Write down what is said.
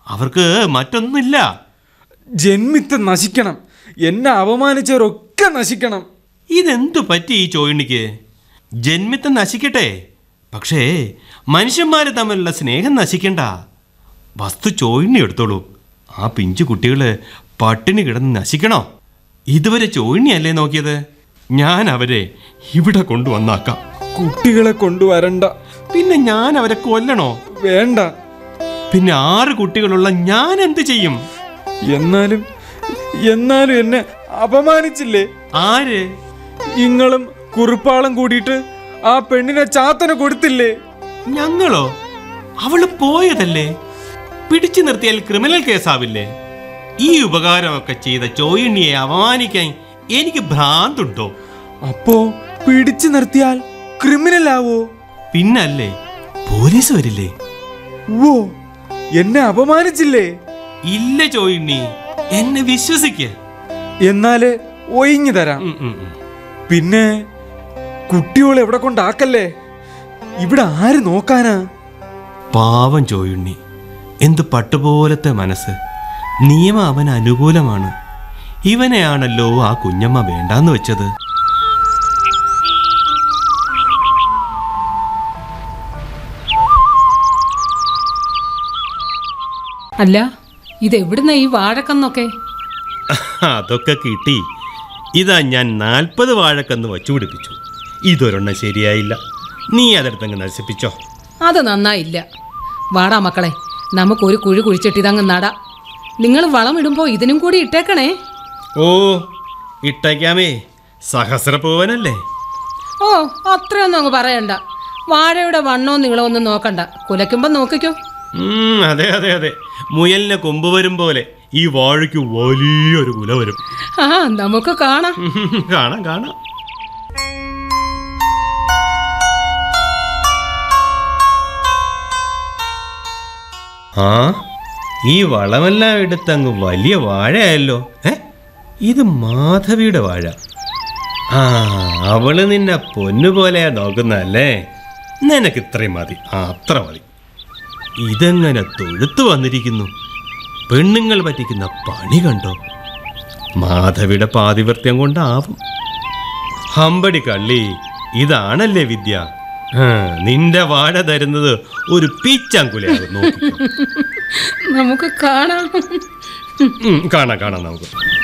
അവർക്ക് മറ്റൊന്നുമില്ല ജന്മിത്ത് നശിക്കണം എന്നെ അപമാനിച്ചവരൊക്കെ നശിക്കണം ഇതെന്തു പറ്റി ഈ ചോയിണിക്ക് ജന്മിത്തം നശിക്കട്ടെ പക്ഷേ മനുഷ്യന്മാർ തമ്മിലുള്ള സ്നേഹം നശിക്കണ്ട വസ്തു ചോയിണ്ണി എടുത്തോളൂ ആ പിഞ്ചു കുട്ടികള് പട്ടിണി കിടന്ന് നശിക്കണോ ഇതുവരെ ചോയിണിയല്ലേ നോക്കിയത് ഞാൻ അവരെ ഇവിടെ കൊണ്ടുവന്നാക്കാം കുട്ടികളെ കൊണ്ടുവരണ്ട പിന്നെ ഞാൻ അവരെ കൊല്ലണോ വേണ്ട പിന്നെ ആറ് കുട്ടികളുള്ള ഞാൻ എന്ത് ചെയ്യും എന്നാലും എന്നാലും എന്നെ അപമാനിച്ചില്ലേ ആര് ഇങ്ങളും കുറുപ്പാളം കൂടിയിട്ട് ആ പെണ്ണിനെ ചാത്തന കൊടുത്തില്ലേ ഞങ്ങളോ അവള് പോയതല്ലേ പിടിച്ചു നിർത്തിയാൽ ക്രിമിനൽ കേസാവില്ലേ ഈ ഉപകാരമൊക്കെ ചെയ്ത ചോയിണിയെ അപമാനിക്കാൻ എനിക്ക് ഭ്രാന്തുണ്ടോ അപ്പോ പിടിച്ചു നിർത്തിയാൽ ക്രിമിനൽ ആവോ പിന്നല്ലേ പോലീസ് വരില്ലേ ഓ എന്നെ അപമാനിച്ചില്ലേ ഇല്ല ചോയിണ്ണി എന്നെ വിശ്വസിക്ക് എന്നാല് ഒഴിഞ്ഞു തരാം ഉം, ഉം, ഉം. പിന്നെ കുട്ടിയോളെ എവിടെ കൊണ്ടാക്കല്ലേ ഇവിടെ ആര് നോക്കാനാ പാവം ചോയുണ്ണി എന്ത് പട്ടുപോലത്തെ മനസ്സ് നിയമം അവന് അനുകൂലമാണ് ഇവനെയാണല്ലോ ആ കുഞ്ഞമ്മ വേണ്ടാന്ന് വെച്ചത് അല്ല ഇതെവിടുന്ന ഈ വാഴക്കന്നൊക്കെ അതൊക്കെ കിട്ടി ഇതാ ഞാൻ നാൽപ്പത് വാഴക്കന്ന് വച്ചു പിടിപ്പിച്ചു ഇതൊരെണ്ണം ശരിയായില്ല നീ അതെടുത്തങ്ങ് നശിപ്പിച്ചോ അത് നന്നായില്ല വാടാ മക്കളെ നമുക്കൊരു കുഴി കുഴിച്ചിട്ട് ഇതങ്ങ് നടാ നിങ്ങൾ വളമിടുമ്പോൾ ഇതിനും കൂടി ഇട്ടേക്കണേ ഓ ഇട്ടയ്ക്കാമേ സഹസ്രപൂവനല്ലേ ഓ അത്രയൊന്നും അങ്ങ് പറയണ്ട വാഴയുടെ വണ്ണോ നീളോ ഒന്നും നോക്കണ്ട കുലയ്ക്കുമ്പോൾ നോക്കിക്കോ ഉം, അതെ അതെ അതെ മുയലിന് കൊമ്പ് വരും പോലെ ഈ വാഴയ്ക്ക് വലിയൊരു കുല വരും ആ നമുക്ക് കാണാം ഉം, കാണാം കാണാം ആ ഈ വളമെല്ലാം എടുത്തങ്ങ് വലിയ വാഴയായല്ലോ ഏ ഇത് മാധവിയുടെ വാഴ ആ അവള് നിന്നെ പൊന്നുപോലെയാ നോക്കുന്നതല്ലേ നിനക്ക് ഇത്രയും മതി ആ അത്ര മതി ഇതെങ്ങനെ തൊഴുത്തു വന്നിരിക്കുന്നു പെണ്ണുങ്ങൾ പറ്റിക്കുന്ന പണി കണ്ടോ മാധവിയുടെ പാതിവൃത്യം കൊണ്ടാവും ഹമ്പടി കള്ളി ഇതാണല്ലേ വിദ്യ ആ, നിന്റെ വാഴ തരുന്നത് ഒരു പീച്ചാങ്കുലയാകും നോക്കിക്കോ നമുക്ക് കാണാം ഉം, കാണാം കാണാം നമുക്ക്